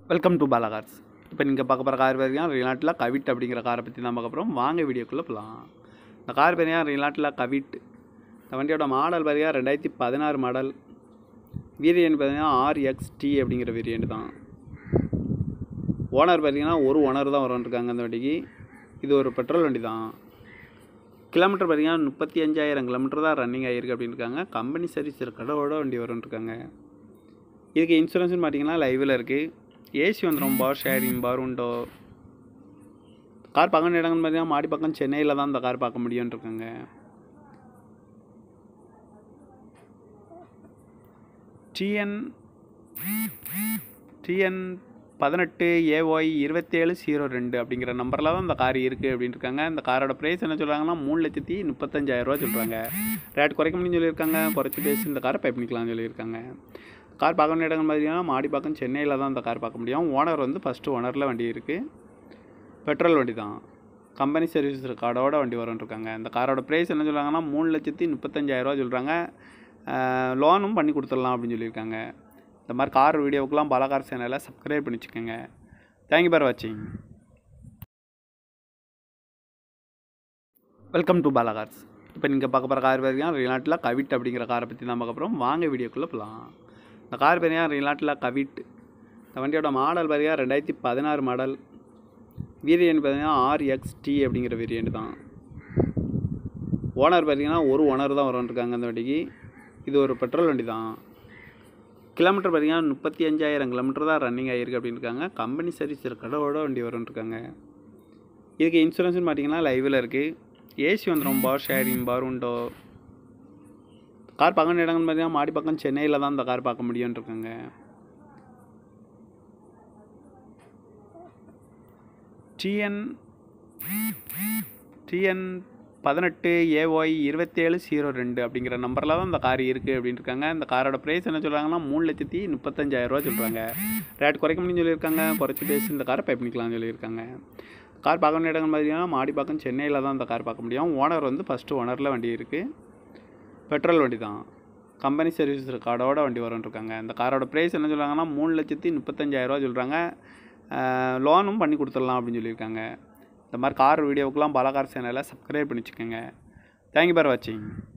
welcome to Bala cars இப்போ நீங்கள் பார்க்க போகிற கார் பார்த்தீங்கன்னா ரிலாட்டில் கவிட் அப்படிங்கிற காரை பற்றி தான் பார்க்க போகிறோம் வாங்க வீடியோக்குள்ளே போகலாம் இந்த கார் பார்த்தீங்கன்னா ரிலாட்டில் கவிட் இந்த வண்டியோட மாடல் பார்த்தீங்கன்னா ரெண்டாயிரத்தி பதினாறு மாடல் வேரியன்ட் பார்த்தீங்கன்னா ஆர்எக்ஸ்டி அப்படிங்கிற வேரியன்ட் தான் ஓனர் பார்த்தீங்கன்னா ஒரு ஓனர் தான் வரும்ன்ருக்காங்க அந்த வண்டிக்கு இது ஒரு பெட்ரோல் வண்டி தான் கிலோமீட்டர் பார்த்தீங்கன்னா முப்பத்தி அஞ்சாயிரம் கிலோமீட்டர் தான் ரன்னிங் ஆகிருக்கு அப்படின்னு இருக்காங்க கம்பெனி சர்வீஸ் கடவோட வண்டி வரும்ன்ருக்காங்க இதுக்கு இன்சூரன்ஸ்னு பார்த்தீங்கன்னா லைவில் இருக்குது ஏசி வந்துடும் பார் ஷேரிங் பார் உண்டோ கார் பார்க்க வேண்டிய இடங்கள்னு பார்த்தீங்கன்னா மாடி பக்கம் சென்னையில் தான் இந்த கார் பார்க்க முடியும்னு இருக்காங்க டிஎன் டிஎன் பதினெட்டு ஏஒய் இருபத்தேழு ஜீரோ ரெண்டு அப்படிங்கிற நம்பரில் தான் இந்த கார் இருக்குது அப்படின்னு இருக்காங்க இந்த காரோட ப்ரைஸ் என்ன சொல்கிறாங்கன்னா மூணு லட்சத்தி முப்பத்தஞ்சாயிரரூவா சொல்கிறாங்க ரேட் குறைக்க முடியும்னு சொல்லியிருக்காங்க குறைச்சி பேசி இந்த காரை பை பண்ணிக்கலாம்னு சொல்லியிருக்காங்க கார் பார்க்க வேண்டிய இடங்கள் பார்த்தீங்கன்னா மாடிப்பாக்கம் சென்னையில் தான் இந்த கார் பார்க்க முடியும் ஓனர் வந்து ஃபஸ்ட்டு ஓனரில் வண்டி இருக்குது பெட்ரோல் வண்டி தான் கம்பெனி சர்வீஸ் கார்டோட வண்டி வரும்ன்ருக்காங்க இந்த காரோட ப்ரைஸ் என்ன சொல்கிறாங்கன்னா மூணு லட்சத்தி முப்பத்தஞ்சாயிரரூவா சொல்கிறாங்க லோனும் பண்ணி கொடுத்துடலாம் அப்படின்னு சொல்லியிருக்காங்க இந்த மாதிரி கார் வீடியோவுக்கெலாம் பல கார் சேனலை சப்ஸ்கிரைப் பண்ணி வச்சுக்கோங்க தேங்க்யூ பார் வாட்சிங் வெல்கம் டு பாலா கார்ஸ் இப்போ நீங்கள் பார்க்க போகிற கார் பார்த்தீங்கன்னா ரிலாட்டில் கவிட் அப்படிங்கிற காரை பற்றி தான் பார்க்க போகிறோம் வாங்க வீடியோக்குள்ளே போகலாம் இந்த கார் பார்த்தீங்கன்னா ரிலாட்டில் கவிட் இந்த வண்டியோட மாடல் பார்த்தீங்கன்னா ரெண்டாயிரத்தி பதினாறு மாடல் வேரியன்ட் பார்த்தீங்கன்னா ஆர்எக்ஸ்டி அப்படிங்கிற வேரியன்ட் தான் ஓனர் பார்த்தீங்கன்னா ஒரு ஓனர் தான் வரும்ன்ருக்காங்க அந்த வண்டிக்கு இது ஒரு பெட்ரோல் வண்டி தான் கிலோமீட்டர் பார்த்தீங்கன்னா முப்பத்தி அஞ்சாயிரம் கிலோமீட்டர் தான் ரன்னிங் ஆகிருக்கு அப்படின்னு இருக்காங்க கம்பெனி சர்வீஸ் கடவோட வண்டி வரும்ன்ருக்காங்க இதுக்கு இன்சூரன்ஸ்னு பார்த்தீங்கன்னா லைவில் இருக்குது ஏசி வந்துடும் பார் ஷேரிங் பார் உண்டோ கார் பார்க்க வேண்டிய இடங்கள்னு பார்த்தீங்கன்னா மாடி பக்கம் சென்னையில் தான் இந்த கார் பார்க்க முடியும்னு இருக்காங்க டிஎன் டிஎன் பதினெட்டு ஏஒய் இருபத்தேழு ஜீரோ ரெண்டு அப்படிங்கிற நம்பரில் தான் இந்த கார் இருக்குது அப்படின்னு இருக்காங்க இந்த காரோட ப்ரைஸ் என்ன சொல்கிறாங்கன்னா மூணு லட்சத்தி முப்பத்தஞ்சாயிரரூவா சொல்கிறாங்க ரேட் குறைக்க முடியும்னு சொல்லியிருக்காங்க குறைச்சி பேசி இந்த காரை பை பண்ணிக்கலாம்னு சொல்லியிருக்காங்க கார் பார்க்க வேண்டிய இடங்கள் பார்த்தீங்கன்னா மாடிப்பாக்கம் சென்னையில் தான் இந்த கார் பார்க்க முடியும் ஓனர் வந்து ஃபஸ்ட்டு ஓனரில் வண்டி இருக்குது பெட்ரோல் வண்டி தான் கம்பெனி சர்வீஸ் கார்டோட வண்டி வரும்ன்ருக்காங்க இந்த காரோட ப்ரைஸ் என்ன சொல்கிறாங்கன்னா மூணு லட்சத்தி முப்பத்தஞ்சாயிரரூவா சொல்கிறாங்க லோனும் பண்ணி கொடுத்துடலாம் அப்படின்னு சொல்லியிருக்காங்க இந்த மாதிரி கார் வீடியோவுக்கெலாம் பல கார் சேனலை சப்ஸ்கிரைப் பண்ணி வச்சுக்கோங்க தேங்க்யூ பார் வாட்சிங்